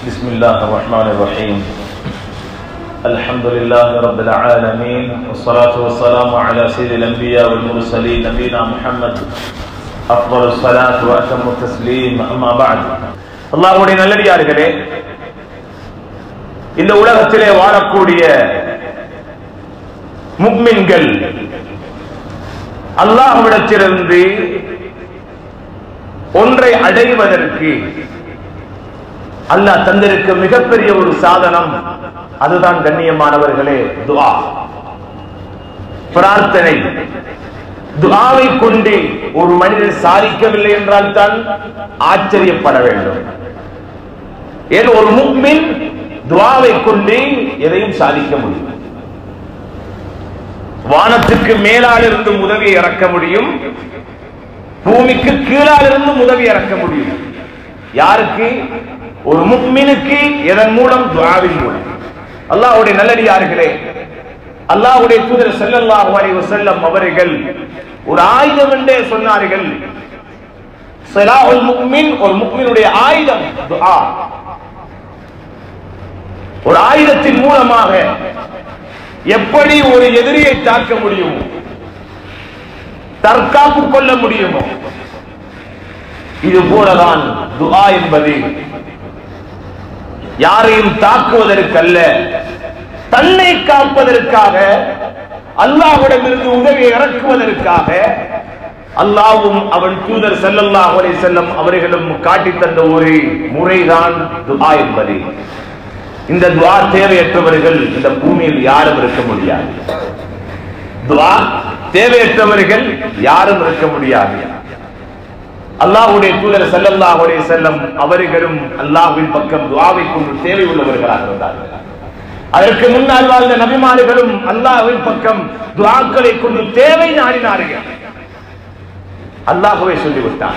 بسم الله الرحمن الرحيم الحمد لله رب العالمين والصلاة والسلام على سيد الأنبياء والمرسلين نبينا محمد أفضل الصلاة وأتم التسليم أما بعد அல்லாஹ்வுடைய நல்லடியார்களே இந்த உலகத்திலே வாழக்கூடிய முக்மின்கள் அல்லாஹ்விடத்திலிருந்து ஒன்றை அடைவதற்கு அல்லாஹ் தந்திருக்க மிகப்பெரிய ஒரு சாதனம் அதுதான் கண்ணியமானவர்களே துஆ பிரார்த்தனை துஆவை கொண்டு ஒரு மனிதன் சாதிக்கவில்லை என்றால் தான் ஆச்சரியப்பட வேண்டும் ஏன் ஒரு முக்மின் துஆவை கொண்டு எதையும் சாதிக்க முடியும் வானத்துக்கு மேலால் இருந்து உதவி இறக்க முடியும் பூமிக்கு கீழால் இருந்து உதவி இறக்க முடியும் யாருக்கு ஒரு முக்மினுக்கு எதன் மூலம் துஆவின் மூலம் அல்லாஹ்வுடைய நல்லடியார்களே அல்லாஹ்வுடைய தூதர் ஸல்லல்லாஹு அலைஹி வஸல்லம் அவர்கள் ஒரு ஆயுதம் என்றே சொன்னார்கள் ஸலாஹுல் முக்மின் ஒரு முக்மினுடைய ஆயுதம் துஆ ஒரு ஆயுதத்தின் மூலமாக எப்படி ஒரு எதிரியை தாக்க முடியுமோ தற்காப்பு கொள்ள முடியுமோ இது போலதான் துஆ என்பது யாரையும் தாக்குவதற்கல்ல தன்னை காப்பதற்காக அல்லாஹ்விடமிருந்து உதவி இறக்குவதற்காக அல்லாவும் அவன் தூதர் ஸல்லல்லாஹு அலைஹி செல்லம் அவர்களும் காட்டித் தந்த ஒரு முறைதான் துஆ என்பது இந்த துஆ தேவையற்றவர்கள் இந்த பூமியில் யாரும் இருக்க முடியாது துஆ தேவையற்றவர்கள் யாரும் இருக்க முடியாது அல்லாஹ்வுடைய தூதர் ஸல்லல்லாஹு அலைஹி செல்லம் அவர்களும் அல்லாஹ்வின் பக்கம் துஆவை கொண்டு தேவை உள்ளவர்களாக இருந்தார்கள் அதற்கு முன்னால் வாழ்ந்த நபிமார்களும் அல்லாஹ்வின் பக்கம் துஆக்களை கொண்டு தேவை நாடினார்கள் அல்லாஹ்வே சொல்லிவிட்டான்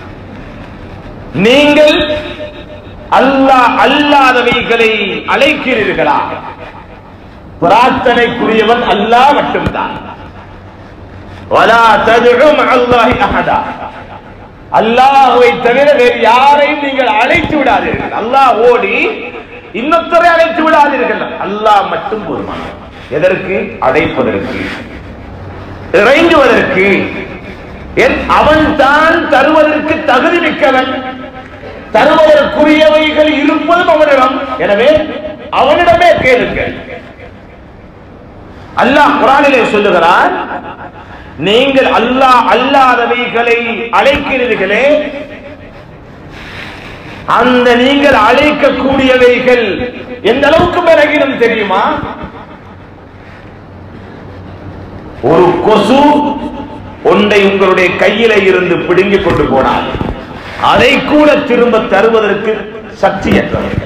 நீங்கள் அல்லாஹ் அல்லாதவைகளை அழைக்கிறீர்களா பிரார்த்தனைக்குரியவன் அல்லாஹ் மட்டும்தான் வலா ததுஉ மஅல்லாஹி அஹதா அல்லாஹ்வை தவிர வேறு யாரையும் நீங்கள் அழைத்து விடாதீர்கள் அல்லாஹ் ஓடி இன்னொருத்தரை அழைத்து விடாதீர்கள் அல்லாஹ் மட்டும் போதுமானவன் எதற்கு அழைப்பதற்கு இறைஞ்சுவதற்கு அவன் தான் தருவதற்கு தகுதி மிக்கவன் தருவதற்குரியவைகள் இருப்பதும் அவனிடம் எனவே அவனிடமே கேளுங்கள் அல்லாஹ் குரானிலே சொல்லுகிறான் நீங்கள் அல்லாஹ் அல்லாதவைகளை அழைக்கிறீர்களே அந்த நீங்கள் அழைக்கக்கூடியவைகள் எந்த அளவுக்கு பிறகினும் தெரியுமா ஒரு கொசு ஒன்றை உங்களுடைய கையில இருந்து பிடுங்கிக் கொண்டு போனால் அதை கூட திரும்ப தருவதற்கு சக்தியற்றவர்கள்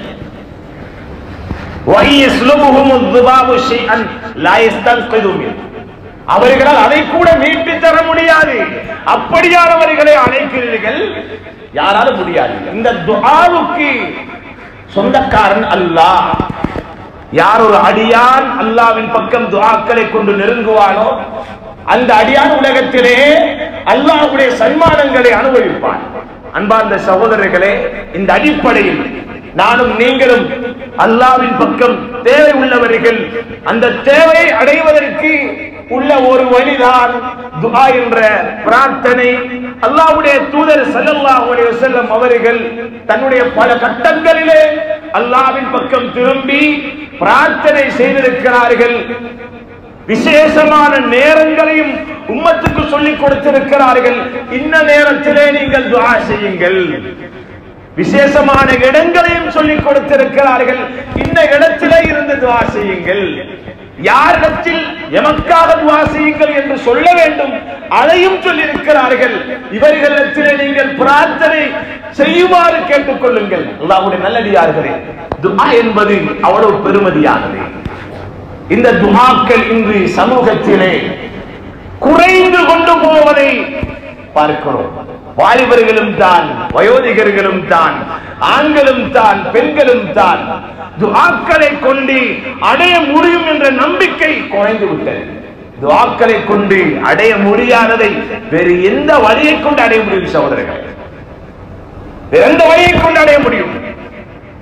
அவர்களால் அதை கூட மீட்டு தர முடியாது அப்படியானவர்களை அழைக்கிறீர்கள் யாராலும் முடியாது இந்த துஆவுக்கு சொந்தக்காரன் அல்லாஹ் யார் ஒரு அடியான் அல்லாவின் பக்கம் துஆக்களை கொண்டு நெருங்குவானோ அந்த அடியான் உலகத்திலே அல்லாஹ்வுடைய சன்மானங்களை அனுபவிப்பான் அன்பார்ந்த சகோதரர்களே இந்த அடிப்படையில் நானும் நீங்களும் அல்லாவின் பக்கம் தேவை உள்ளவர்கள் அந்த தேவையை அடைவதற்கு உள்ள ஒரு வழிதான் துஆ என்ற பிரார்த்தனை அல்லாஹ்வுடைய தூதர் ஸல்லல்லாஹு அலைஹி வஸல்லம் அவர்கள் தன்னுடைய பல கட்டங்களிலே அல்லாஹ்வின் பக்கம் திரும்பி பிரார்த்தனை செய்திருக்கிறார்கள் விசேஷமான நேரங்களையும் உம்மத்துக்கு சொல்லிக் கொடுத்திருக்கிறார்கள் இன்ன நேரத்திலே நீங்கள் துஆ செய்யுங்கள் விசேஷமான இடங்களையும் சொல்லிக் கொடுத்திருக்கிறார்கள் இந்த இடத்திலே இருந்து துவா செய்யுங்கள் யாரிடத்தில் எமக்காக துவா செய்யுங்கள் என்று சொல்ல வேண்டும் அதையும் சொல்லியிருக்கிறார்கள் இவர்களிடத்திலே நீங்கள் பிரார்த்தனை செய்யுமாறு கேட்டுக் கொள்ளுங்கள் அல்லாஹ்வுடைய நல்லடியார்களே துஆ என்பது அவ்வளவு பெருமதியானது இந்த துஆக்கள் இன்று சமூகத்திலே குறைந்து கொண்டு போவதை பார்க்கிறோம் வாலிபர்களும் தான் வயோதிகர்களும் தான் ஆண்களும் தான் பெண்களும் தான் துஆக்களை கொண்டு அடைய முடியும் என்ற நம்பிக்கை குறைந்து விட்டது துஆக்களை கொண்டு அடைய முடியாததை வேறு எந்த வழியை கொண்டு அடைய முடியும் சகோதரர்கள் வேறு எந்த வழியை கொண்டு அடைய முடியும்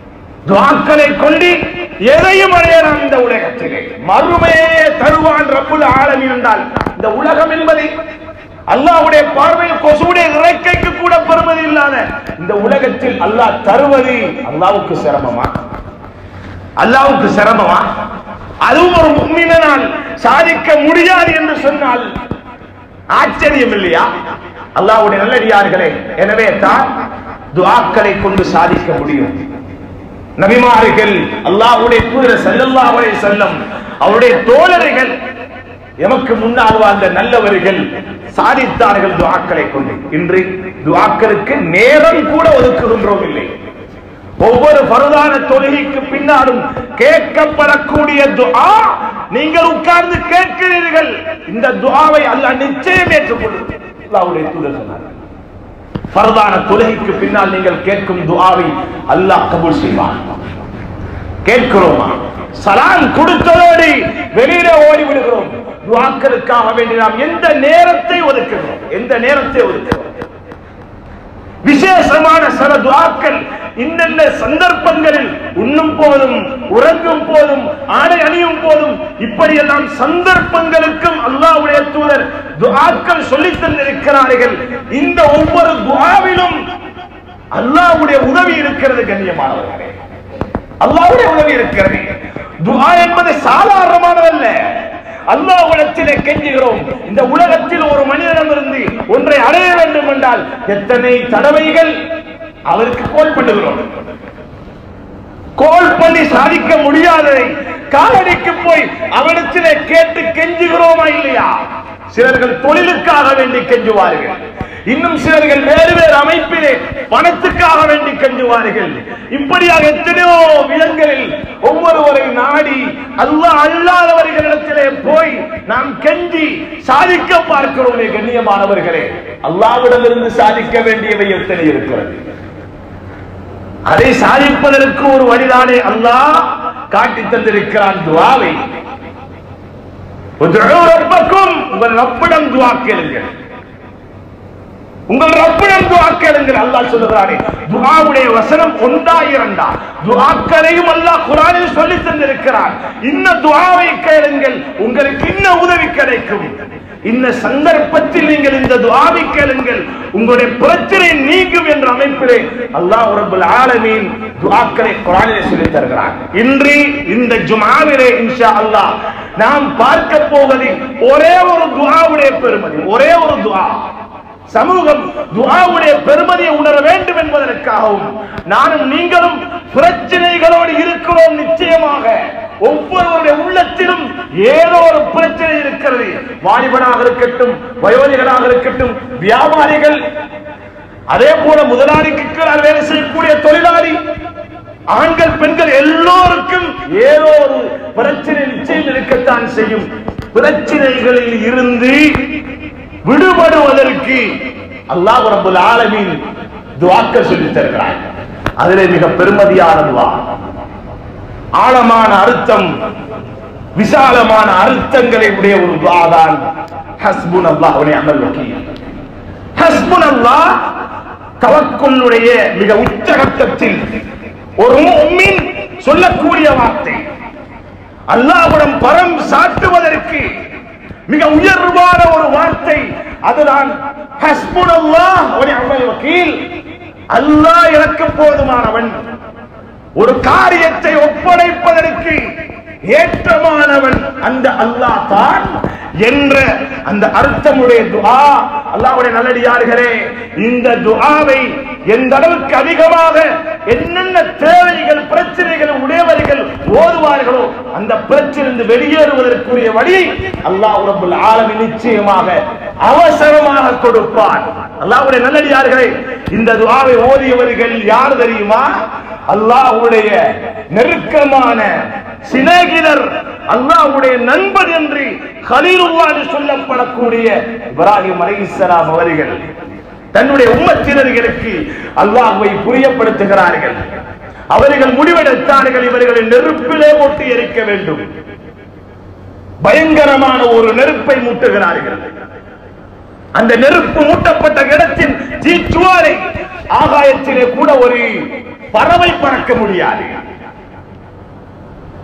துவாக்களை கொண்டு எதையும் அடையலாம் இந்த உலகத்திலே மறுமையே தருவான் ரப்புல் ஆலம் இருந்தால் இந்த உலகம் என்பதை அல்லாஹ்வுடைய பார்வையில் கொசுவுடைய இறக்கைக்கு கூட பெறுமதி இல்லாத இந்த உலகத்தில் அல்லாஹ் தருவது அல்லாஹ்வுக்கு சிரமமா அல்லாஹ்வுக்கு சிரமமா அதுவும் ஒரு முக்மினால் சாதிக்க முடியாது என்று சொன்னால் ஆச்சரியம் இல்லையா அல்லாஹ்வுடைய நல்லடியார்களே எனவே தான் துஆக்களை கொண்டு சாதிக்க முடியும் நபிமார்கள் அல்லாஹ்வுடைய தூதர் ஸல்லல்லாஹு அலைஹி வஸல்லம் அவருடைய தோழர்கள் எமக்கு முன்னால் வாழ்ந்த நல்லவர்கள் சாதித்தார்கள் துஆக்களை கொண்டு இன்று துஆக்களுக்கு நேரம் கூட ஒதுக்குகின்றோம் இல்லை ஒவ்வொரு பருதான தொழுகைக்கு பின்னாலும் கேட்கப்படக்கூடிய துஆ நீங்கள் உட்கார்ந்து கேட்கிறீர்கள் இந்த துஆவை அல்லாஹ் நிச்சயம் ஏற்றுக்கொள்ளும் அல்லாஹ்வுடைய தூதர் சொன்னார் பரதான தொழுகைக்கு பின்னால் நீங்கள் கேட்கும் துஆவை அல்லாஹ் கபூல் செய்வான் கேட்கிறோமா சலான் கொடுத்ததோடு வெளியில ஓடி விடுகிறோம் துஆக்களுக்காக வேண்டி நாம் எந்த நேரத்தை ஒதுக்குகிறோம் எந்த நேரத்தை ஒதுக்குகிறோம் விசேஷமான சில துஆக்கள் இன்னென்ன சந்தர்ப்பங்களில் உண்ணும் போதும் உறங்கும் போதும் ஆடை அணியும் போதும் இப்படியெல்லாம் சந்தர்ப்பங்களுக்கும் அல்லாஹ்வுடைய தூதர் துஆக்கள் சொல்லித் தந்திருக்கிறார்கள் இந்த ஒவ்வொரு துஆவிலும் அல்லாஹ்வுடைய உதவி இருக்கிறது கண்ணியமானவர்களே அல்லாஹ்வுடைய உதவி இருக்கிறது துஆ என்பது சாதாரணமானதல்ல அல்லாஹ்விடத்திலே கெஞ்சுகிறோம் இந்த உலகத்தில் ஒரு மனிதனிடமிருந்து ஒன்றை அடைய வேண்டும் என்றால் எத்தனை தடவைகள் அவருக்கு கோல் பண்ணுகிறோம் கோல் பண்ணி சாதிக்க முடியாததை காலடிக்கு போய் அவனிடத்திலே கேட்டு கெஞ்சுகிறோமா இல்லையா சிலர்கள் தொழிலுக்காக வேண்டி கெஞ்சுவார்கள் இன்னும் சிலர்கள் வேறு வேறு அமைப்பிலே பணத்துக்காக வேண்டி கெஞ்சுவார்கள் இப்படியாக எத்தனையோ விதங்களில் ஒவ்வொருவரை நாடி அல்லாஹ் அல்லாதவர்களிடத்திலே போய் நாம் கெஞ்சி சாதிக்க பார்க்கிறோமே கண்ணியமானவர்களே அல்லாவிடமிருந்து சாதிக்க வேண்டியவை எத்தனை இருக்கிறது அதை சாதிப்பதற்கு ஒரு வழிதானே அல்லாஹ் காட்டி தந்திருக்கிறான் துவாவை உதுஉ ரப்பக்கும் உங்கள் ரப்பிடம் துவா கேளுங்கள் உங்கள் ரப்பிடம் துவா கேளுங்கள் அல்லாஹ் சொல்லுகிறானே துஆவுடைய வசனம் ஒன்றா இரண்டா துஆக்களையும் அல்லாஹ் குர்ஆனில் சொல்லி தந்திருக்கிறான் இன்ன துஆவை கேளுங்கள் உங்களுக்கு இன்ன உதவி கிடைக்கும் இந்த சந்தர்ப்பத்தில் நீங்கள் இந்த துஆவை கேளுங்கள் உங்களுடைய பிரச்சனை நீங்கும் என்ற அமைப்பிலே அல்லாஹ் ரப்பல் ஆலமீன் துஆக்களை குர்ஆனிலே சொல்லி தருகிறார் இன்று இந்த ஜும்ஆவிலே இன்ஷா அல்லாஹ் நாம் பார்க்க போவது ஒரே ஒரு துஆவுடைய பெருமதி ஒரே ஒரு துஆ சமூகம் துஆவுடைய பெருமதியை உணர வேண்டும் என்பதற்காகவும் நானும் நீங்களும் பிரச்சனைகளோடு இருக்கிறோம் நிச்சயமாக ஒவ்வொருவருடைய உள்ளத்திலும் ஏதோ ஒரு பிரச்சனை இருக்கிறது வாலிபனாக இருக்கட்டும் வயோதிகளாக இருக்கட்டும் வியாபாரிகள் அதே போல முதலாளிக்கு கீழால் வேலை செய்யக்கூடிய தொழிலாளி ஆண்கள் பெண்கள் எல்லோருக்கும் ஏதோ ஒரு பிரச்சனை நிச்சயம் இருக்கத்தான் செய்யும் பிரச்சனைகளில் இருந்து விடுபடுவதற்கு அல்லாஹ் ரப்பல் ஆலமீன் துஆக்கள் சொல்லித் தருகிறார் அதிலே மிக பெருமதியான துஆ ஆழமான அர்த்தம் விசாலமான அர்த்தங்களை உடைய ஒரு துஆ தான் ஹஸ்புன் அல்லாஹ் நிஅமல் வக்கீல் ஹஸ்புன் அல்லாஹ் தவக்குல்லுடைய மிக உச்சகட்டத்தில் ஒரு முஃமின் சொல்லக்கூடிய வார்த்தை அல்லாஹ்விடம் பரம் சாட்டுவதற்கு மிக உயர்வான ஒரு வார்த்தை அதுதான் ஹஸ்புனல்லாஹ் வ நிஅமல் வக்கீல் அல்லாஹ் எனக்கு போதுமானவன் ஒரு காரியத்தை ஒப்படைப்பதற்கு ஏற்றமானவன் அந்த அல்லாஹ் தான் என்ற அந்த அர்த்தமுடைய துஆ அல்லாஹ்வுடைய நல்லடியார்களே இந்த துஆவை எந்த அளவுக்கு அதிகமாக என்னென்ன தேவைகள் பிரச்சனைகள் உடையவர்கள் ஓதுவார்களோ அந்த பிரச்சனை வெளியேறுவதற்குரிய வழியை அல்லாஹ் ரப்பல் ஆலமீன் நிச்சயமாக அவசரமாக கொடுப்பான் அல்லாஹ்வுடைய நல்லடியார்களே இந்த துஆவை ஓதியவர்கள் யார் தெரியுமா அல்லாஹ்வுடைய நெருக்கமான சிநேகிதர் அல்லாஹ்வுடைய நண்பர் என்று கலீலுல்லாஹ் என்று சொல்லப்படக்கூடிய இப்ராஹிம் அலைஹிஸ்ஸலாம் அவர்கள் தன்னுடைய உம்மத்தினர்களுக்கு அல்லாஹ்வை புரியப்படுத்துகிறார்கள் அவர்கள் முடிவெடுத்தார்கள் இவர்களை நெருப்பிலே போட்டு எரிக்க வேண்டும் பயங்கரமான ஒரு நெருப்பை மூட்டுகிறார்கள் அந்த நெருப்பு மூட்டப்பட்ட இடத்தின் தீச்சுவாரை ஆகாயத்திலே கூட ஒரு பறவை பறக்க முடியாது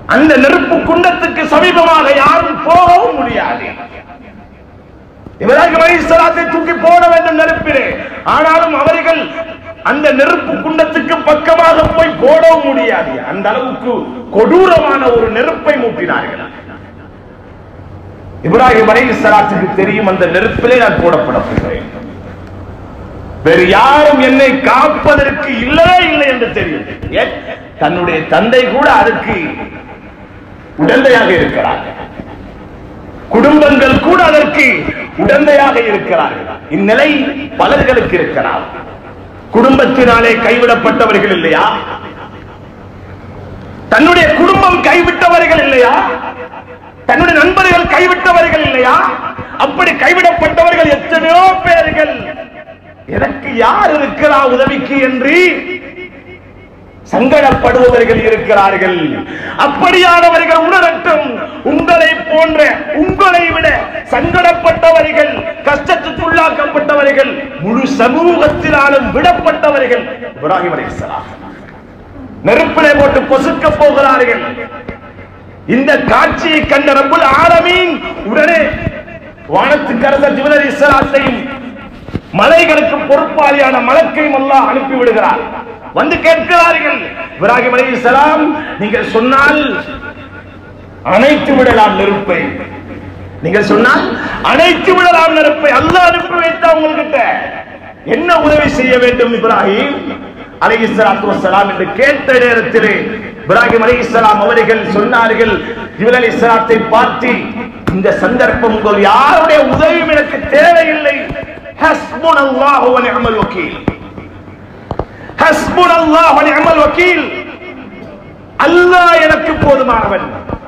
அந்த நெருப்பு குண்டத்துக்கு சமீபமாக யாரும் போகவும் முடியாது இப்ராஹிம் அலைஹிஸ்ஸலாத்தை தூக்கி போட வேண்டும் நெருப்பிலே ஆனாலும் அவர்கள் அந்த நெருப்பு குண்டத்துக்கு பக்கமாக போய் போடவும் முடியாது அந்த அளவுக்கு கொடூரமான ஒரு நெருப்பை மூட்டினார்கள் இப்ராஹிம் அலைஹிஸ்ஸலாத்துக்கு தெரியும் அந்த நெருப்பிலே நான் போடப்பட போகிறேன் வேறு யாரும் என்னை காப்பதற்கு இல்லவே இல்லை என்று தெரியும் ஏன்? தன்னுடைய தந்தை கூட அதற்கு உடந்தையாக இருக்கிறார் குடும்பங்கள் கூட அதற்கு உடந்தையாக இருக்கிறார்கள் இந்நிலை பலர்களுக்கு இருக்கிறார் குடும்பத்தினாலே கைவிடப்பட்டவர்கள் இல்லையா தன்னுடைய குடும்பம் கைவிட்டவர்கள் இல்லையா தன்னுடைய நண்பர்கள் கைவிட்டவர்கள் இல்லையா அப்படி கைவிடப்பட்டவர்கள் எத்தனையோ பேர்கள் எனக்கு யார் இருக்கிறா உதவிக்கு என்று சங்கடப்படுபவர்கள் இருக்கிறார்கள் அப்படியானவர்கள் உணரட்டும் உங்களை போன்ற உங்களை விட சங்கடப்பட்டவர்கள் கஷ்டத்துக்குள்ளாக்கப்பட்டவர்கள் முழு சமூகத்தினாலும் விடப்பட்டவர்கள் இப்ராஹிம் அலைஹிஸ்ஸலாம் நெருப்பிலே போட்டு பொசுக்க போகிறார்கள் இந்த காட்சியை கண்ட ரப்புல் ஆலமீன் உடனே வானத்துக்கு அரசர் ஜிபல் அலைஹிஸ்ஸலாத்தையும் மலைகளுக்கு பொறுப்பாளியான மலக்கையும் அல்லாஹ் அனுப்பி விடுகிறார் வந்து கேட்கிறார்கள் இப்ராஹிம் அலைஹிஸ்ஸலாம் நீங்கள் சொன்னால் அணைத்து விடலாம் நெருப்பை நீங்கள் சொன்னால் அணைத்து விடலாம் நெருப்பை அல்லாஹ் அனுப்பி வைத்தா உங்ககிட்ட என்ன உதவி செய்ய வேண்டும் இப்ராஹிம் அலைஹிஸ்ஸலாத்து வஸ்ஸலாம் என்று கேட்ட நேரத்திலே இப்ராஹிம் அலைஹிஸ்ஸலாம் அவர்கள் சொன்னார்கள் ஜிபல் அலைஹிஸ்ஸலாத்தை பார்த்து இந்த சந்தர்ப்பம் உங்கள் யாருடைய உதவியும் எனக்கு தேவையில்லை ஹஸ்புனல்லாஹு வ நிஅமல் வக்கீல் ஹஸ்புனல்லாஹு வ நிஅமல் வக்கீல் அல்லாஹ் எனக்கு போதுமானவன்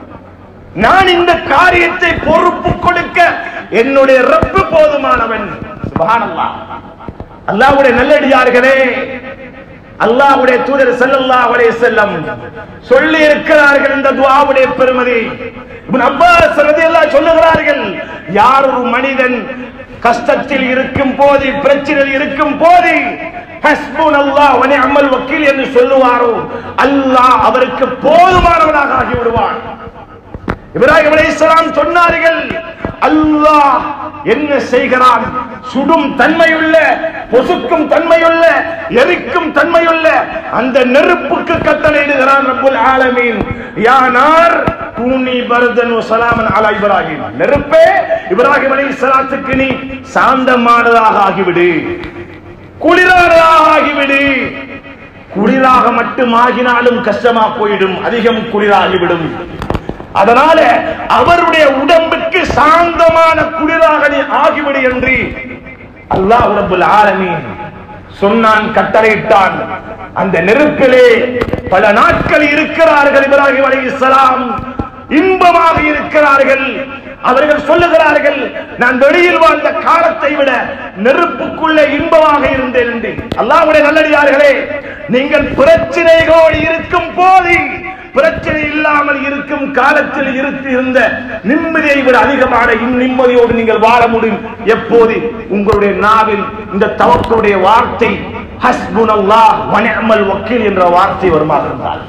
நான் இந்த காரியத்தை பொறுப்பு கொடுக்க என்னுடைய ரப்பு போதுமானவன் சுபஹானல்லாஹ் அல்லாஹ்வுடைய நல்லடியார்களே அல்லாஹ்வுடைய தூதர் ஸல்லல்லாஹு அலைஹி வஸல்லம் சொல்லி இருக்கிறார்கள் இந்த துஆவுடைய பெருமதி இப்னு அப்பாஸ் ரலியல்லாஹு சொல்லுகிறார்கள் யார் ஒரு மனிதன் கஷ்டத்தில் இருக்கும் போது பிரச்சனையில் இருக்கும் போது ஹஸ்புனல்லாஹ் வ நிஅமல் வக்கீல் என்று சொல்லுவாரோ அல்லாஹ் அவருக்கு போதுமானவனாக ஆகி விடுவான் இப்ராஹிம் அலைஹிஸ்ஸலாம் சொன்னார்கள் அல்லாஹ் என்ன செய்கிறான் சுடும் தன்மையுள்ள பொசுக்கும் தன்மையுள்ள எரிக்கும் தன்மையுள்ள அந்த நெருப்புக்கு கட்டளையிடுகிறான் ரப்புல் ஆலமீன் யா நார் கூனி பர்தன் வ ஸலாமன் அலா இப்ராஹிம் நெருப்பே இப்ராஹிம் அலைஹிஸ்ஸலாத்துக்கு நீ சாந்தமானதாக ஆகிவிடு குளிரானதாக ஆகிவிடு குளிராக மட்டும் ஆகினாலும் கஷ்டமா போயிடும் அதிகம் குளிராகிவிடும் அதனால அவருடைய உடம்புக்கு சாந்தமான குளிராக நீ ஆகிவிடு என்று அல்லாஹ் ரப்புல் ஆலமீன் சொன்னான் கட்டளையிட்டான் அந்த நெருப்பிலே பல நாட்கள் இருக்கிறார்கள் இப்ராஹிம் அலைஹிஸ்ஸலாம் இன்பமாக இருக்கிறார்கள் அவர்கள் சொல்லுகிறார்கள் நான் வெளியில் வாழ்ந்த காலத்தை விட நெருப்புக்குள்ளே இன்பமாக இருந்தேன் என்று அல்லாஹ்வுடைய நல்லடியார்களே நீங்கள் பிரச்சனைகளோடு இருக்கும் போது பிரச்சனை இல்லாமல் இருக்கும் காலத்தில் இருக்கு இருந்த நிம்மதியை விட அதிகமான நிம்மதியோடு நீங்கள் வாழ முடியும் எப்போது உங்களுடைய நாவில் இந்த தவக்களுடைய வார்த்தை ஹஸ்புனல்லாஹ் வ நிஅமல் வக்கீல் என்ற வார்த்தை வருமாக இருந்தால்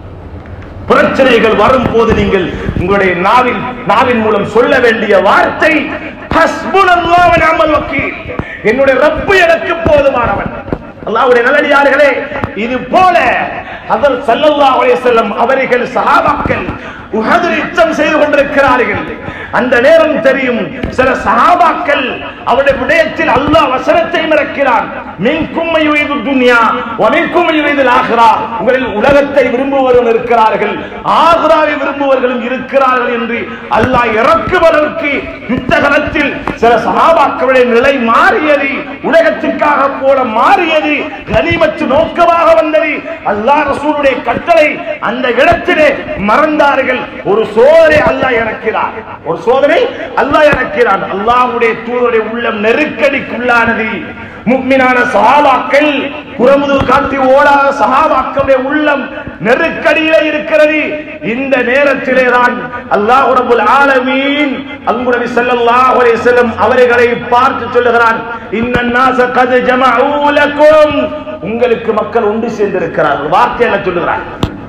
பிரச்சனைகள் வரும் போது நீங்கள் உங்களுடைய நாவில் நாவின் மூலம் சொல்ல வேண்டிய வார்த்தை ஹஸ்புனல்லாஹ் வ நிஅமல் வக்கீல் என்னுடைய ரப்பு எனக்கு போதுமானவன் அல்லாஹ்வுடைய நல்லடியார்களே இது போல ஹதரத் ஸல்லல்லாஹு அலைஹி வஸல்லம் அவர்கள் சஹாபாக்கள் உஹதில் யுத்தம் செய்து கொண்டிருக்கிறார்கள் அந்த நேரம் தெரியும் சில சஹாபாக்கள் அவருடைய விடயத்தில் அல்லாஹ் வசனத்தை இறக்கிறான் மின்கும் யுரீது துன்யா வ மின்கும் யுரீதுல் ஆখিরা உங்களில் உலகத்தை விரும்புவவர்கள் இருக்கிறார்கள் ஆகிராவை விரும்புவர்களும் இருக்கிறார்கள் என்று அல்லாஹ் இறக்குவதற்கு யுத்த களத்தில் சில சஹாபாக்களுடைய நிலை மாறியது உலகத்துக்காக போல மாறியது கனிமத்து நோக்கமாக வந்தது அல்லாஹ் ரசூலுடைய கட்டளை அந்த இடத்திலே மறந்தார்கள் ஒரு சோதனை அல்லாஹ் இறக்கிறார் ஒரு சோதனை அல்லாஹ் இறக்கிறான் அல்லாஹ்வுடைய தூதருடைய உள்ளம் நெருக்கடிக்குள்ளானது முக்மினான சஹாபாக்கள் புறமுது காட்டி ஓடாத சஹாபாக்களுடைய உள்ளம் நெருக்கடியில இருக்கிறது இந்த நேரத்திலே தான் அல்லாஹ் ரப்பல் ஆலமீன் அன்பு நபி ஸல்லல்லாஹு அலைஹி வஸல்லம் அவர்களை பார்த்து சொல்லுகிறான் இன்னன் நாஸ கத் ஜமஊ லக்கும் உங்களுக்கு மக்கள் ஒன்று சேர்ந்திருக்கிறார்கள் வார்த்தை என்ன சொல்லுகிறார்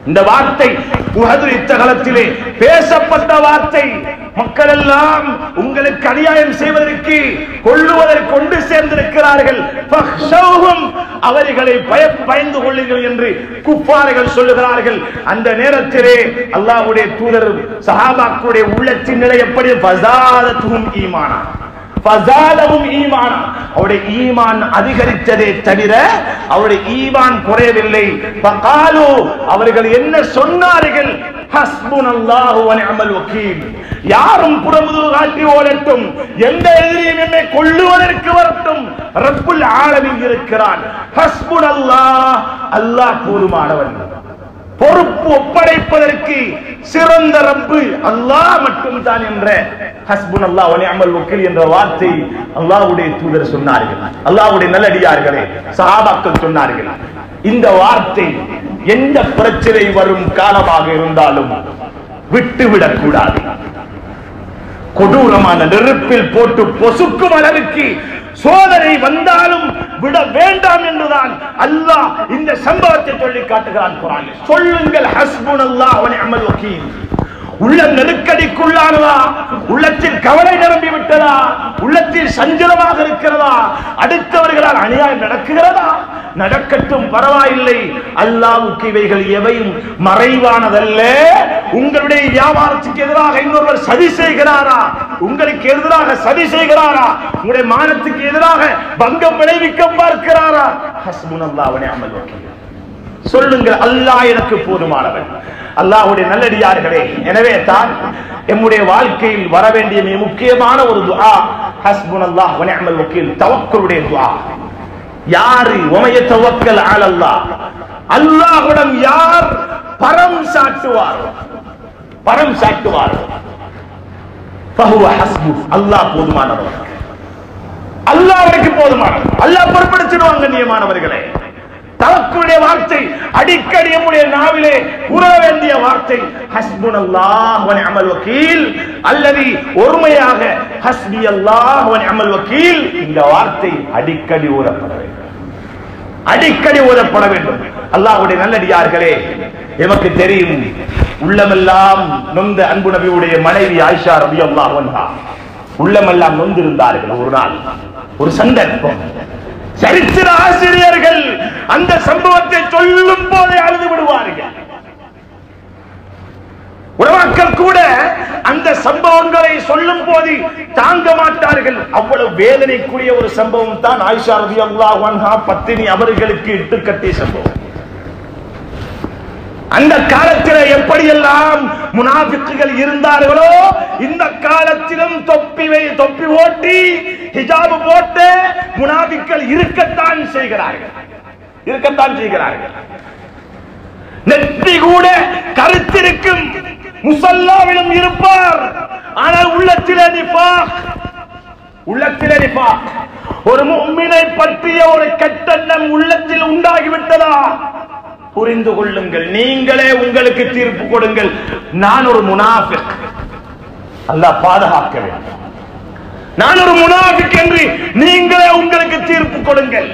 இந்த வார்த்தை உஹது யுத்தகலத்திலே பேசப்பட்ட வார்த்தை மக்கள் எல்லாம் உங்களுக்கு அநியாயம் செய்வதற்கு கொள்ளுவதற்கு கொண்டு சேர்ந்திருக்கிறார்கள் ஃபஹ்ஷௌஹும். அவர்களை பய பயந்து கொள்ளுங்கள் என்று குப்பார்கள் சொல்லுகிறார்கள் அந்த நேரத்திலே அல்லாஹ்வுடைய தூதர் சஹாபாக்களுடைய உள்ளத்தின் நிலை எப்படி ஃபஸாதத்துஹும் ஈமானா ஃபஸாதஹும் ஈமானா அவருடைய ஈமான் அதிகரித்ததே தவிர அவருடைய ஈமான் குறையவில்லை ஃபகாலு அவர்கள் என்ன சொன்னார்கள் ஹஸ்புனல்லாஹு வ நிஅமல் வக்கீல் யாரும் புறமுதுகு காட்டி ஓடட்டும் எந்த எதிரியும் என்னை கொள்ளுவதற்கு வரட்டும் ரப்புல் ஆலமீன் இருக்கிறான் ஹஸ்புனல்லாஹ் அல்லாஹ் போதுமானவன் பொறுப்பு ஒப்படைப்பதற்கு சிறந்த ரப்பு அல்லாஹ் மட்டும் தான் என்ற ஹஸ்புன் அல்லாஹ் வனிஅமல் வக்கீல் என்ற வார்த்தை அல்லாஹ்வுடைய தூதர் சொன்னார்கள் அல்லாஹ்வுடைய நல்லடியார்களே சஹாபாக்கள் சொன்னார்கள் இந்த வார்த்தை எந்த பிரச்சனை வரும் காலமாக இருந்தாலும் விட்டுவிடக் கூடாது கொடூரமான நெருப்பில் போட்டு பொசுக்கும் அளவுக்கு சோதனை வந்தாலும் விட வேண்டாம் என்றுதான் அல்லாஹ் இந்த சம்பவத்தை சொல்லி காட்டுகிறான் குரானில் சொல்லுங்கள் ஹஸ்புன் அல்லாஹ் அமல் வக்கீல் உள்ளம் நெருக்கடிக்குள்ளானதா உள்ளத்தில் கவலை நிரம்பி விட்டதா உள்ளத்தில் சஞ்சலமாக இருக்கிறதா அடுத்தவர்களால் அநியாயம் நடக்குகிறதா நடக்கட்டும் பரவாயில்லை அல்லாவுக்கு இவைகள் எவையும் மறைவானதல்ல உங்களுடைய வியாபாரத்துக்கு எதிராக இன்னொருவர் சதி செய்கிறாரா உங்களுக்கு எதிராக சதி செய்கிறாரா உங்களுடைய மானத்துக்கு எதிராக பங்கம் விளைவிக்க பார்க்கிறாரா ஹஸ்புன் அல்லாஹ் அமல் வக்கீல் சொல்லுங்கள் அல்லாஹ் எனக்கு போதுமானவன் அல்லாஹ்வுடைய நல்லடியார்களே எனவே தான் எம்முடைய வாழ்க்கையில் வர வேண்டிய மிக முக்கியமான ஒரு துஆ ஹஸ்புனல்லாஹ் வ நிஅமல் வக்கீல் தவக்கலுடைய துஆ யாரு உமைய தவக்கல் அலல்லாஹ் அல்லாஹ்விடம் யார் பரம் சாட்டுவார் பரம் சாட்டுவார் ஃபஹுவ ஹஸ்பு அல்லாஹ் போதுமானவன் அல்லாஹ் அவருக்கு போதுமானவன் அல்லாஹ் பொறுப்படுத்திடுவாங்க கண்ணியமானவர்களே தவக்குடைய வார்த்தை அடிக்கடி நம்முடைய நாவிலே கூற வேண்டிய வார்த்தை ஹஸ்புன் அல்லாஹ் அமல் வக்கீல் அல்லது ஒருமையாக ஹஸ்பி அல்லாஹ் அமல் வக்கீல் இந்த வார்த்தை அடிக்கடி ஊறப்பட வேண்டும் அடிக்கடி ஓதப்பட வேண்டும் அல்லாஹ்வுடைய நல்லடியார்களே எமக்கு தெரியும் உள்ளமெல்லாம் நொந்த அன்பு நபியுடைய மனைவி ஆயிஷா ரபி அல்லாஹ் உள்ளமெல்லாம் நொந்திருந்தார்கள் ஒரு நாள் ஒரு சந்தர்ப்பம் சரித்திர ஆசிரியர்கள் அந்த சம்பவத்தை சொல்லும் போதே அழுது விடுவார்கள் உலமாக்கள் கூட அந்த சம்பவங்களை சொல்லும் போது தாங்க மாட்டார்கள் அவ்வளவு வேதனைக்குரிய ஒரு சம்பவம் தான் ஆயிஷா ரதி அல்லாஹ் பத்தினி அவர்களுக்கு இட்டுக்கட்டிய சம்பவம் அந்த காலத்தில் எப்படியெல்லாம் முனாபிக்குகள் இருந்தார்களோ இந்த காலத்திலும் தொப்பி வை தொப்பி ஓட்டி ஹிஜாபு போட்டு முனாபிக்கள் இருக்கத்தான் செய்கிறார்கள் இருக்கத்தான் செய்கிறார்கள் நெற்றி கூட கருத்திருக்கும் முசல்லாவிலும் இருப்பார் ஆனால் உள்ளத்திலே நிப்பாக் உள்ளத்திலே நிப்பாக் ஒரு மும்மினை பற்றிய ஒரு கெட்டெண்ணம் உள்ளத்தில் உண்டாகிவிட்டதா புரிந்து கொள்ளுங்கள் நீங்களே உங்களுக்கு தீர்ப்பு கொடுங்கள் நான் ஒரு முனாஃபிக் அல்லாஹ் பாதுகாக்க வேண்டும் நான் ஒரு முனாஃபிக் என்று நீங்களே உங்களுக்கு தீர்ப்பு கொடுங்கள்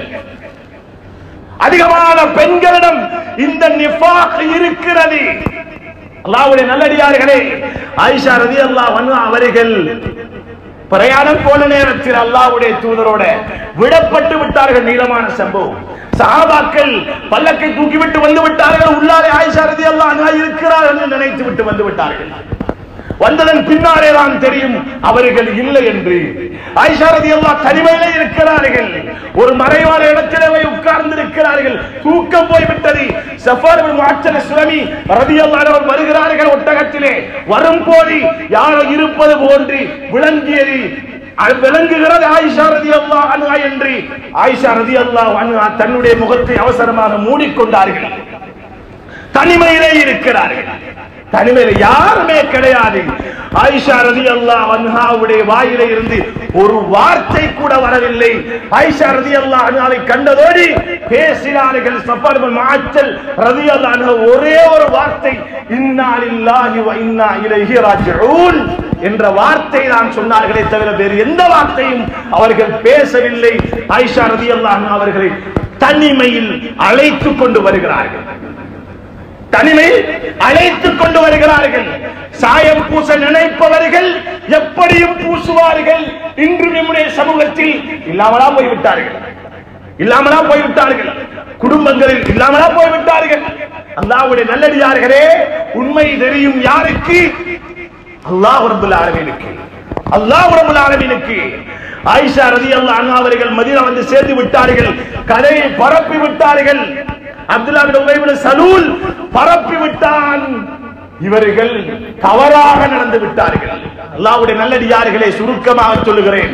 அதிகமான பெண்களிடம் இந்த நிஃபாக் இருக்கிறது அல்லாஹ்வுடைய நல்லடியார்களே ஆயிஷா ரலியல்லாஹு அன்ஹா அவர்கள் பிரயாணம் போன நேரத்தில் அல்லாஹ்வுடைய தூதரோட விடப்பட்டு விட்டார்கள் நீளமான சம்பவம் சஹாபாக்கள் பல்லக்கை தூக்கிவிட்டு வந்து விட்டார்கள் உள்ளாரே ஆயிஷா ரலியல்லாஹு அன்ஹா இருக்கிறார்கள் என்று நினைத்து விட்டு வந்து விட்டார்கள் வந்ததன் பின்னாலே தான் தெரியும் அவர்கள் இல்லை என்று ஆயிஷா ரலியல்லாஹு தனிமையிலே இருக்கிறார்கள் ஒரு மறைவான இடத்திலே போய் உட்கார்ந்து இருக்கிறார்கள் தூக்கம் போய் விட்டது சஃபார் பின் முஅத்தல் சுலமி ரலியல்லாஹு அன்ஹு வருகிறார்கள் ஒட்டகத்திலே வரும்போது யாரோ இருப்பது போன்று விளங்கியது அது விளங்குகிறது ஆயிஷா ரலியல்லாஹு அன்ஹா என்று ஆயிஷா ரலியல்லாஹு அன்ஹா தன்னுடைய முகத்தை அவசரமாக மூடிக்கொண்டார்கள் தனிமையிலே இருக்கிறார்கள் தனிமையில யாருமே கிடையாது ஆயிஷா ரதி அல்லா அன்ஹாவுடைய வாயில இருந்து ஒரு வார்த்தை கூட வரவில்லை ஆயிஷா ரதி அல்லா அன்ஹாவை கண்டதோடு பேசினார்கள் சஃபர் பின் முஅத்தல் ரதி அல்லா அன்ஹா ஒரே ஒரு வார்த்தை இன்னா லில்லாஹி வ இன்னா இலைஹி ராஜிஊன் என்ற வார்த்தை தான் சொன்னார்களே தவிர வேறு எந்த வார்த்தையும் அவர்கள் பேசவில்லை ஆயிஷா ரதி அல்லா அன்ஹா அவர்களை தனிமையில் அழைத்துக் கொண்டு வருகிறார்கள் தனிமையில் அழைத்துக் கொண்டு வருகிறார்கள் சாயம் பூச நினைப்பவர்கள் எப்படியும் பூசுவார்கள் இன்று நம்முடைய சமூகத்தில் இல்லாமலா போய்விட்டார்கள் இல்லாமலா போய்விட்டார்கள் குடும்பங்களில் இல்லாமலா போய்விட்டார்கள் அல்லாஹ்வுடைய நல்லடியார்களே உண்மை தெரியும் யாருக்கு அல்லாஹ் ரப்பல் ஆலமீனுக்கு அல்லாஹ் ரப்பல் ஆலமீனுக்கு ஆயிஷா ரலியல்லாஹு அன்ஹா அவர்கள் மதீனா வந்து சேர்ந்து விட்டார்கள் கதையை பரப்பி விட்டார்கள் அப்துல்லா பின் உபை பின் சலூல் பரப்பி விட்டான் இவர்கள் தவறாக நடந்து விட்டார்கள் அல்லாஹ்வுடைய நல்லடியார்களே சுருக்கமாக சொல்லுகிறேன்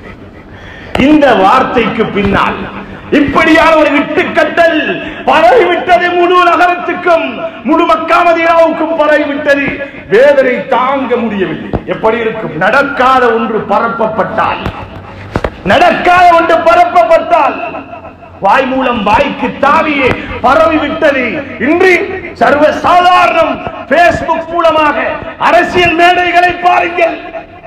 இந்த வார்த்தைக்கு பின்னால் இப்படியான ஒரு இட்டுக்கட்டல் பரவிவிட்டது முழு நகரத்துக்கும் முழு மக்காமதியாவுக்கும் பரவிவிட்டது வேதனை தாங்க முடியவில்லை எப்படி இருக்கும் நடக்காத ஒன்று பரப்பப்பட்டால் நடக்காத ஒன்று பரப்பப்பட்டால் வாய் மூலம் வாய்க்கு தாவியே பரவி விட்டது இன்று சர்வ சாதாரணம் பேஸ்புக் மூலமாக அரசியல் மேடைகளை பாருங்கள்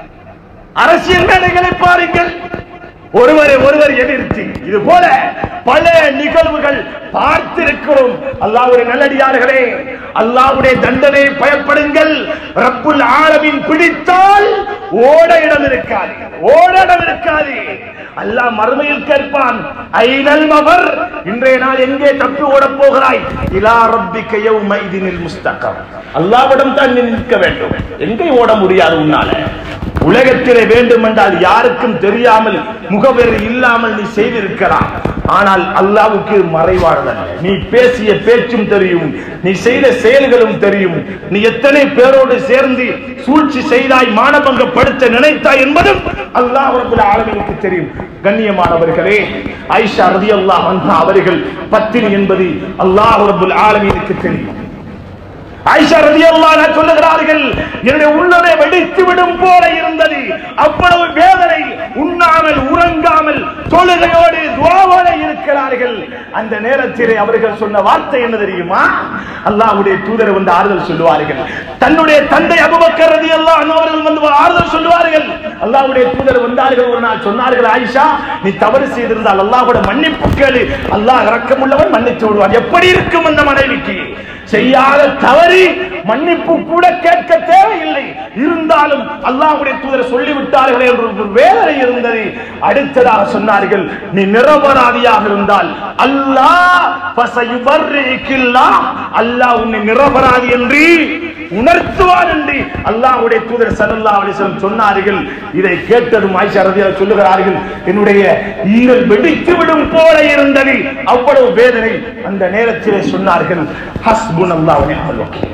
அரசியல் மேடைகளை பாருங்கள் ஒருவரை ஒருவர் எதிர்த்து இது போல பல நிகழ்வுகள் பார்த்திருக்கிறோம் அல்லாவுடைய நல்லடியார்களே அல்லாவுடைய தண்டனை பயப்படுங்கள் ரப்புல் ஆலமின் பிடித்தால் ஓட இடம் இருக்காது ஓட இடம் இருக்காது அல்லாஹ் மறுமையில் கேட்பான் ஐனல் மவர் இன்றைய நாள் எங்கே தப்பி ஓடப் போகிறாய் இலா ரப்பிக்க யௌமைதினில் முஸ்தகம் அல்லாவிடம் தான் நீ நிற்க வேண்டும் எங்கே ஓட முடியாது உன்னால உலகத்திலே வேண்டும் என்றால் யாருக்கும் தெரியாமல் முகவரி இல்லாமல் நீ செய்திருக்கலாம் ஆனால் அல்லாவுக்கு மறைவாழ்வல்ல நீ பேசிய பேச்சும் தெரியும் நீ செய்த செயல்களும் தெரியும் நீ எத்தனை பேரோடு சேர்ந்து சூழ்ச்சி செய்தாய் மானபங்கப்படுத்த நினைத்தாய் என்பதும் அல்லாஹ் ரபுல் ஆலமீனுக்கு தெரியும் கண்ணியமானவர்களே ஐஷா ரலியல்லாஹு அன்ஹா அவர்கள் பத்தினி என்பது அல்லாஹ் ரபுல் ஆலமீனுக்கு தெரியும் ஆயிஷா ரலியல்லாஹு அன்ஹா சொல்லுகிறார்கள் என்னுடைய உள்ளமே வெடித்து விடும் போல இருந்தது அவ்வளவு வேதனை உண்ணாமல் உறங்காமல் தொழுகையோடு துவாவோடு இருக்கிறார்கள் அந்த நேரத்திலே அவர்கள் சொன்ன வார்த்தை என்ன தெரியுமா அல்லாஹ்வுடைய தூதர் வந்து ஆறுதல் சொல்லுவார்கள் தன்னுடைய தந்தை அபூபக்கர் ரலியல்லாஹு அன்ஹு அவர்கள் வந்து ஆறுதல் சொல்லுவார்கள் அல்லாஹ்வுடைய தூதர் வந்தார்கள் ஒரு நாள் சொன்னார்கள் ஆயிஷா நீ தவறு செய்திருந்தால் அல்லாஹ்வோட மன்னிப்பு கேளு அல்லாஹ் இரக்கமுள்ளவன் மன்னித்து விடுவான் எப்படி இருக்கும் அந்த மனைவிக்கு செய்யாத தவறி மன்னிப்பு கூட கேட்க தேவையில்லை இருந்தாலும் அல்லாஹ்வுடைய தூதர் சொல்லிவிட்டார்கள் என்ற ஒரு வேதனை இருந்தது அடுத்ததாக சொன்னார்கள் நீ நிரபராதியாக இருந்தால் அல்லாஹ் ஃபசயுபர்ரிகில்லாஹ் அல்லாஹ் உன்னை நிரபராதி என்று உணர்த்துவான் என்று அல்லாஹ்வுடைய தூதர் ஸல்லல்லாஹு அலைஹி வஸல்லம் சொன்னார்கள் இதை கேட்டதும் ஆயிஷா ரலியல்லாஹு சொல்லுகிறார்கள் என்னுடைய ஈரல் வெடித்து விடும் போல இருந்தது அவ்வளவு வேதனை அந்த நேரத்திலே சொன்னார்கள் ஹஸ்புனல்லாஹு வ நிஅமல் வக்கீல்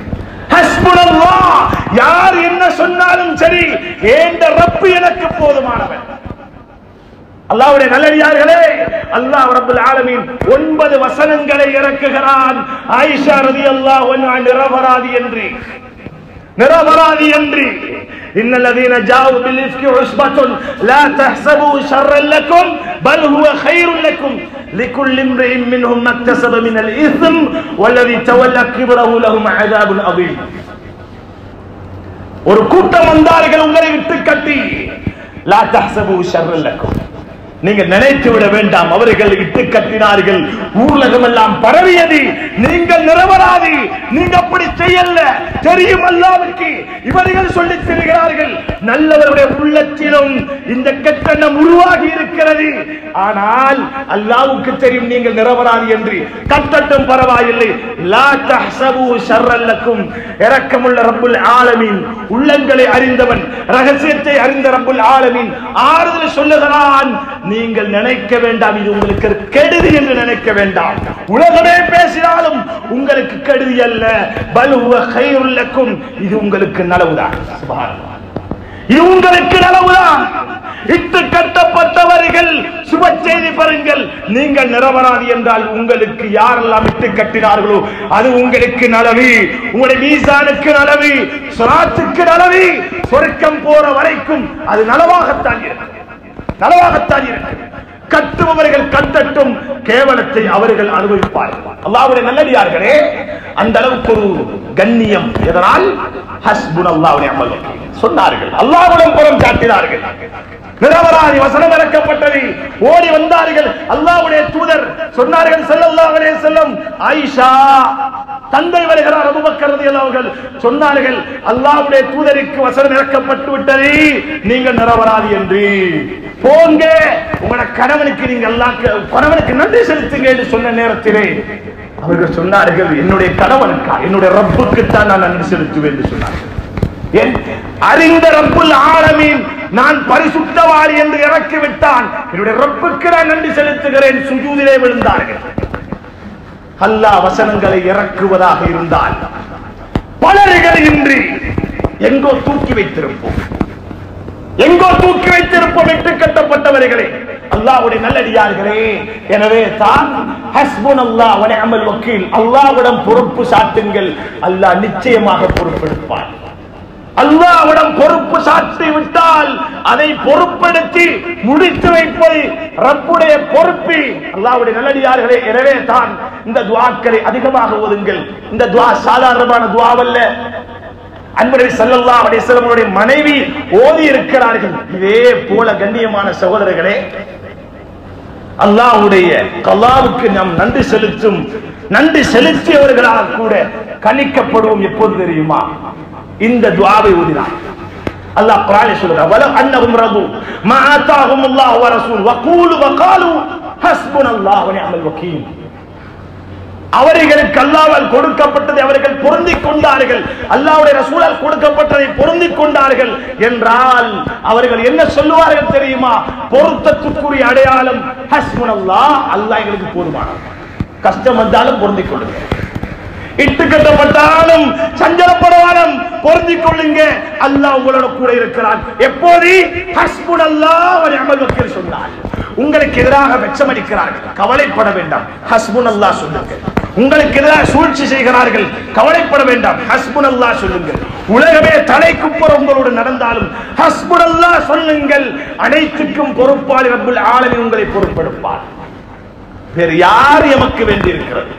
ஹஸ்புனல்லாஹ் யார் என்ன சொன்னாலும் சரி ஏந்த ரப்பு எனக்கு போதுமானவன் அல்லாஹ்வுடைய நல்லடியார்களே அல்லாஹ் ரப்பல் ஆலமீன் ஒன்பது வசனங்களை இறக்குகிறான் ஆயிஷா ரலியல்லாஹு அன்ஹா நிரபராதி என்று நிரபராதி என்று إن الذين جاءوا بالإفك عصبة لا تحسبوا شرا لكم بل هو خير لكم لكل امرئ منهم ما اكتسب من الإثم والذي تولى كبره لهم عذاب عظيم ஒரு கூட்டம் வந்தார்கள் உங்களை விட்டு கட்டி லா தஹ்சபு ஷர்ரல் லக்கும் நீங்க நினைத்து விட வேண்டாம் அவர்கள் இட்டு கட்டினார்கள் ஊர்லகம் எல்லாம் பரவியது நீங்கள் நிரபராதி நீங்க அப்படி செய்யல தெரியும் அல்லாவுக்கு இவர்கள் சொல்லி திரிகிறார்கள் நல்லவருடைய உள்ளத்திலும் இந்த கெட்டெண்ணம் உருவாகி இருக்கிறது ஆனால் அல்லாவுக்கு தெரியும் நீங்கள் நிரபராதி என்று கட்டட்டும் பரவாயில்லை லா தஹ்சபு ஷர்ரல் லக்கும் இரக்கமுள்ள ரப்புல் ஆலமீன் உள்ளங்களை அறிந்தவன் ரகசியத்தை அறிந்த ரப்புல் ஆலமீன் ஆறுதல் சொல்லுகிறான் நீங்கள் நினைக்க வேண்டாம் இது உங்களுக்கு கெடுதி என்று நினைக்க வேண்டாம் உலகமே பேசினாலும் உங்களுக்கு கெடுதி அல்ல பலுவ கையுள்ளக்கும் இது உங்களுக்கு நலவுதான் சுப்ஹானல்லாஹ். இது உங்களுக்கு நலவுதான் இட்டு கட்டப்பட்டவர்கள் சுப செய்தி பெறுங்கள் நீங்கள் நிரபராதி என்றால் உங்களுக்கு யாரெல்லாம் இட்டு கட்டினார்களோ அது உங்களுக்கு நலவு உங்களுடைய மீசானுக்கு நலவு சுராத்துக்கு நலவு சொர்க்கம் போற வரைக்கும் அது நலவாகத்தான் இருக்கும் நலவாகத்தான் இருக்கும் கட்டுபவர்கள் கட்டட்டும் கேவலத்தை அவர்கள் அனுபவிப்பார்கள் அல்லாவுடைய நல்லடியார்களே அந்த அளவுக்கு ஒரு கண்ணியம் எதனால் ஹஸ்புன் அல்லாவுடைய அமல் சொன்னார்கள் அல்லாவுடன் புறம் சாட்டினார்கள் நிரபராதி வசனம் இறக்கப்பட்டது ஓடி வந்தார்கள் அல்லாஹ்வுடைய தூதர் சொன்னார்கள் ஸல்லல்லாஹு அலைஹி வஸல்லம் ஆயிஷா தந்தை வருகிறார் அபூபக்கர் ரலியல்லாஹு அவர்கள் சொன்னார்கள் அல்லாஹ்வுடைய தூதருக்கு வசனம் இறக்கப்பட்டு விட்டது நீங்கள் நிரபராதி என்று போங்க உங்களோட கணவனுக்கு நீங்க எல்லாம் கணவனுக்கு நன்றி செலுத்துங்க என்று சொன்ன நேரத்திலே அவர்கள் சொன்னார்கள் என்னுடைய கணவனுக்கா என்னுடைய ரப்புக்கு தான் நான் நன்றி செலுத்துவேன் என்று சொன்னார்கள் என் அறிந்த ரப்புல் ஆலமீன் நான் பரிசுத்தவாளி என்று இறக்கி விட்டான் என்னுடைய ரப்புக்கு நான் நன்றி செலுத்துகிறேன் சுஜூதிலே விழுந்தார்கள் அல்லாஹ் வசனங்களை இறக்குவதாக இருந்தால் பலர்கள் இன்றி எங்கோ தூக்கி வைத்திருப்போம் எங்கோ தூக்கி வைத்திருப்போம் இட்டு கட்டப்பட்டவர்களே அல்லாஹ்வுடைய நல்லடியார்களே எனவே தான் ஹஸ்புன் அல்லாஹ் வ நிஅமல் வக்கீல் அல்லாஹ்விடம் பொறுப்பு சாட்டுங்கள் அல்லாஹ் நிச்சயமாக பொறுப்பெடுப்பான் அல்லாஹ்விடம் பொறுப்பு சாட்டி விட்டால் அதை பொறுப்பெடுத்து முடித்து வைப்பது ரப்புடைய பொறுப்பு அல்லாஹ்வுடைய நல்லடியார்களே எனவே தான் இந்த துஆக்களை அதிகமாக ஓதுங்கள் இந்த துஆ சாதாரணமான துஆவல்ல அன்பரவி ஸல்லல்லாஹு அலைஹி வஸல்லம் மனைவி ஓதி இருக்கிறார்கள் இதே போல கண்ணியமான சகோதரர்களே அல்லாஹ்வுடைய கல்லாவுக்கு நாம் நன்றி செலுத்தும் நன்றி செலுத்தியவர்களாக கூட கணிக்கப்படுவோம் எப்போது தெரியுமா இந்த துஆவை ஓதினார் அல்லாஹ் குர்ஆனில் சொல்றார் வல அன்னஹும் ரது மா ஆதாஹும் அல்லாஹ் வ ரசூல் வகூலு வகாலு ஹஸ்புனல்லாஹு வ நிஅமல் வக்கீல் அவர்களுக்கு அல்லாவால் கொடுக்கப்பட்டதை அவர்கள் பொருந்திக் கொண்டார்கள் அல்லாவுடைய ரசூலால் கொடுக்கப்பட்டதை பொருந்திக் கொண்டார்கள் என்றால் அவர்கள் என்ன சொல்லுவார்கள் தெரியுமா பொருத்தத்துக்குரிய அடையாளம் ஹஸ்புனல்லாஹ் அல்லாஹ் எங்களுக்கு போதுமானது கஷ்டம் வந்தாலும் பொருந்திக் கொள்ளுங்க இட்டு கட்டப்பட்டாலும் சஞ்சலப்படவாலும் பொருந்திக் கொள்ளுங்க அல்லாஹ் உங்களோட கூட இருக்கிறான் எப்போது ஹஸ்புன் அல்லாஹ் அமல் வக்கீல் சொன்னார் உங்களுக்கு எதிராக வெச்சமடிக்கிறார்கள் கவலைப்பட வேண்டாம் ஹஸ்புன் அல்லாஹ் சொல்லுங்க உங்களுக்கு எதிராக சூழ்ச்சி செய்கிறார்கள் கவலைப்பட வேண்டாம் ஹஸ்புன் அல்லாஹ் சொல்லுங்கள் உலகமே தலைக்குப்புற உங்களோடு நடந்தாலும் ஹஸ்புன் அல்லாஹ் சொல்லுங்கள் அனைத்துக்கும் பொறுப்பாளி ரப்புல் ஆலமீன் உங்களை பொறுப்பெடுப்பார் வேறு யார் எமக்கு வேண்டியிருக்கிறது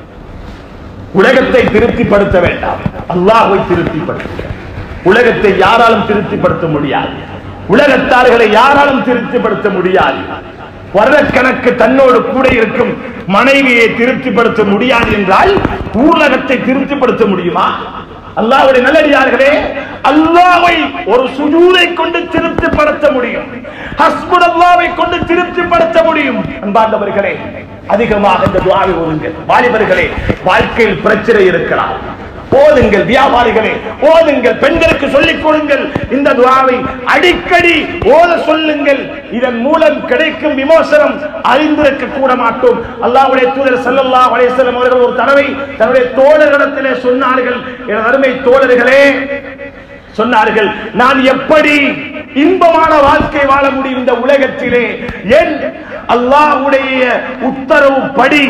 உலகத்தை திருப்திப்படுத்த வேண்டாம் அல்லாஹ்வை திருப்திப்படுத்த உலகத்தை யாராலும் திருப்திப்படுத்த முடியாது உலகத்தார்களை யாராலும் திருப்திப்படுத்த முடியாது வருடக்கணக்கு தன்னோடு கூட இருக்கும் மனைவியை திருப்திப்படுத்த முடியாது என்றால் ஊரகத்தை திருப்திப்படுத்த முடியுமா அல்லாஹ்வுடைய நல்லடியார்களே அல்லாஹ்வை ஒரு சுஜூதை கொண்டு திருப்திப்படுத்த முடியும் ஹஸ்புன் அல்லாஹ்வை கொண்டு திருப்திப்படுத்த முடியும் அன்பார்ந்தவர்களே அதிகமாக இந்த துஆவை ஓதுங்கள் வாலிபர்களே வாழ்க்கையில் பிரச்சனை இருக்கலாம் ஓதுங்கள் வியாபாரிகளே ஓதுங்கள் பெண்களுக்கு சொல்லிக் கொடுங்கள் இந்த துஆவை அடிக்கடி ஓத சொல்லுங்கள் இதன் மூலம் கிடைக்கும் விமோசனம் அறிந்திருக்க கூட மாட்டோம் அல்லாஹ்வுடைய தூதர் ஸல்லல்லாஹு அலைஹி வஸல்லம் அவர்கள் ஒரு தடவை தன்னுடைய தோழர்களிடத்திலே சொன்னார்கள் என் அருமை தோழர்களே சொன்னார்கள் நான் எப்படி இன்பமான வாழ்க்கை வாழ முடியும் இந்த உலகத்திலே என் அல்லாஹ்வுடைய உத்தரவு படி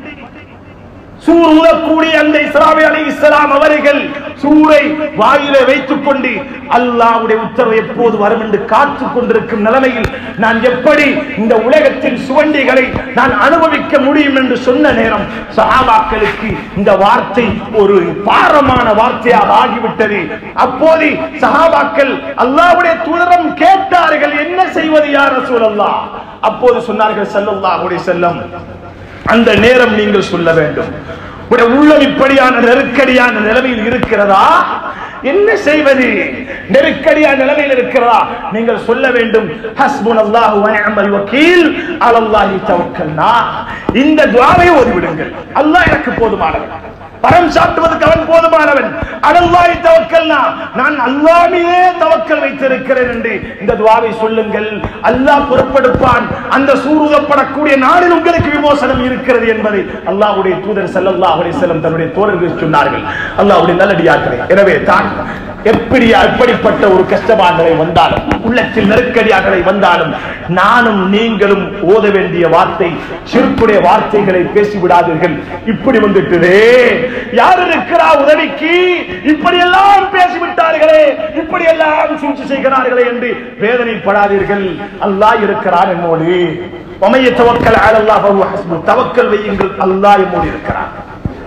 சூர் ஊதக்கூடிய அந்த இஸ்லாமி அலி இஸ்லாம் அவர்கள் சூரை வாயில வைத்துக் கொண்டு அல்லாஹ்வுடைய உத்தரவு எப்போது வரும் என்று காத்துக் கொண்டிருக்கும் நிலைமையில் நான் எப்படி இந்த உலகத்தின் சுவண்டிகளை நான் அனுபவிக்க முடியும் என்று சொன்ன நேரம் சஹாபாக்களுக்கு இந்த வார்த்தை ஒரு பாரமான வார்த்தையாக ஆகிவிட்டது அப்போது சஹாபாக்கள் அல்லாஹ்வுடைய தூதரம் கேட்டார்கள் என்ன செய்வது யார் ரசூலல்லாஹ் அப்போது சொன்னார்கள் ஸல்லல்லாஹு அலைஹி வஸல்லம் அந்த நேரம் நீங்கள் சொல்ல வேண்டும் உடைய உள்ளம் இப்படியான நெருக்கடியான நிலைமையில் இருக்கிறதா என்ன செய்வது நெருக்கடியான நிலைமையில் இருக்கிறதா நீங்கள் சொல்ல வேண்டும் ஹஸ்புன் அல்லாஹு வனிஅமல் வக்கீல் அலல்லாஹி தவக்கல்னா இந்த துஆவை ஓதிவிடுங்கள் அல்லாஹ் எனக்கு போதுமானவன் பரம் சாட்டுவதற்கு அவன் போதுமானவன் அலல்லாஹி தவக்கல்னா நான் அல்லாஹ் மீதே தவக்கல் வைத்திருக்கிறேன் என்று இந்த துஆவை சொல்லுங்கள் அல்லாஹ் பொறுப்பெடுப்பான் அந்த சூருதப்படக்கூடிய நாளில் உங்களுக்கு விமோசனம் இருக்கிறது என்பதை அல்லாஹ்வுடைய தூதர் ஸல்லல்லாஹு அலைஹி வஸல்லம் தன்னுடைய தோழர்கள் சொன்னார்கள் அல்லாஹ்வுடைய நல்லடியார்களே எனவே தான் எப்படி எப்படிப்பட்ட ஒரு கஷ்டமான நிலை வந்தாலும் உள்ளத்தில் நெருக்கடியாகலை வந்தாலும் நானும் நீங்களும் ஓத வேண்டிய வார்த்தை சிறுக்குடைய வார்த்தைகளை பேசிவிடாதீர்கள் இப்படி வந்துட்டுதே யார் இருக்கிறா உதவிக்கு இப்படி எல்லாம் பேசிவிட்டார்களே இப்படி எல்லாம் சூழ்ச்சி செய்கிறார்களே என்று வேதனைப்படாதீர்கள் அல்லாஹ் இருக்கிறான் என்னோடு உமைய தவக்கல் அலல்லாஹ் ஃபஹுவ ஹஸ்பு தவக்கல் வையுங்கள் அல்லாஹ் என்னோடு இருக்கிறான்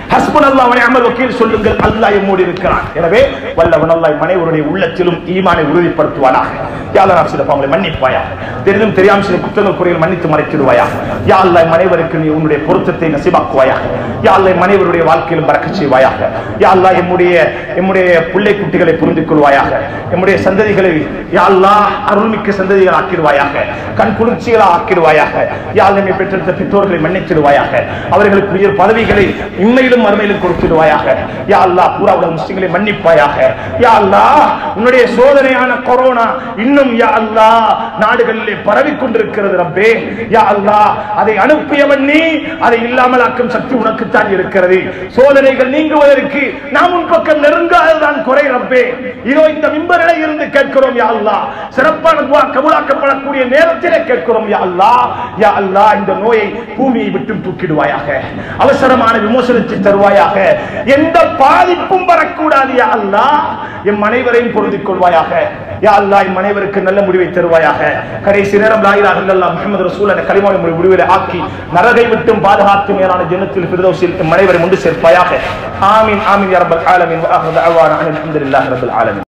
ஹஸ்புனல்லாஹ் வ நிஅமல் வக்கீல் சொல்லுங்கள் அல்லாஹ் எம்மோடு இருக்கிறான் எனவே வல்லவன் அல்லாஹ் மனைவருடைய உள்ளத்திலும் ஈமானை உறுதிப்படுத்துவானாக யா அல்லாஹ் நான் சில பாவங்களை மன்னிப்பாயா தெரிந்தும் தெரியாமல் சில குற்றங்கள் குறைகள் மன்னித்து மறைத்திடுவாயா யா அல்லாஹ் மனைவருக்கு நீ உன்னுடைய பொருத்தத்தை நசிபாக்குவாயா யா அல்லாஹ் மனைவருடைய வாழ்க்கையிலும் பறக்கச் செய்வாயாக யா அல்லாஹ் எம்முடைய எம்முடைய பிள்ளை குட்டிகளை புரிந்து கொள்வாயாக எம்முடைய சந்ததிகளை யா அல்லாஹ் அருள்மிக்க சந்ததிகள் ஆக்கிடுவாயாக கண் குளிர்ச்சிகளை ஆக்கிடுவாயாக யா அல்லாஹ் நம்மை பெற்றெடுத்த பெற்றோர்களை மன்னிச்சிடுவாயாக அவர்களுக்கு உயர் பதவிகளை இம்மையிலும் மறுமையிலும் கொடுத்திடுவாயாக யா அல்லாஹ் பூரா உலக முஸ்லிம்களை மன்னிப்பாயாக யா அல்லாஹ் உன்னுடைய சோதனையான கொரோனா இன்னும் யா அல்லாஹ் நாடுகளிலே பரவி கொண்டிருக்கிறது ரப்பே யா அல்லாஹ் அதை அனுப்பியவன் நீ அதை இல்லாமலாக்கும் சக்தி உனக்குத்தான் இருக்கிறது சோதனைகள் நீங்குவதற்கு நாம் உன் பக்கம் நெருங்காததான் குறை ரப்பே இதோ இந்த மிம்பரிலே இருந்து கேட்கிறோம் யா அல்லாஹ் சிறப்பான துவா கபூலாக்கப்படக்கூடிய நேரத்திலே கேட்கிறோம் யா அல்லாஹ் யா அல்லாஹ் இந்த நோயை பூமியை விட்டு தூக்கிடுவாயாக அவசரமான விமோசனத்தை தருவாயாக எந்த பாதிப்பும் வரக்கூடாது யா அல்லாஹ் எம் அனைவரையும் பொருந்திக் கொள்வாயாக யா அல்லாஹ் எம் அனைவருக்கு நல்ல முடிவை தருவாயாக கடைசி நேரம் லா இலாஹ இல்லல்லாஹ் முஹம்மது ரசூல் என்ற கலிமாவை முடிவில் ஆக்கி நரகை விட்டும் பாதுகாத்து மேலான ஜன்னத்தில் ஃபிர்தௌஸில் எம் அனைவரை முண்டு சேர்ப்பாயாக ஆமீன் ஆமீன் யா ரப்பல் ஆலமீன் வ ஆஹிரு தஅவானா அனில் ஹம்துலில்லாஹி ரப்பில் ஆலமீன்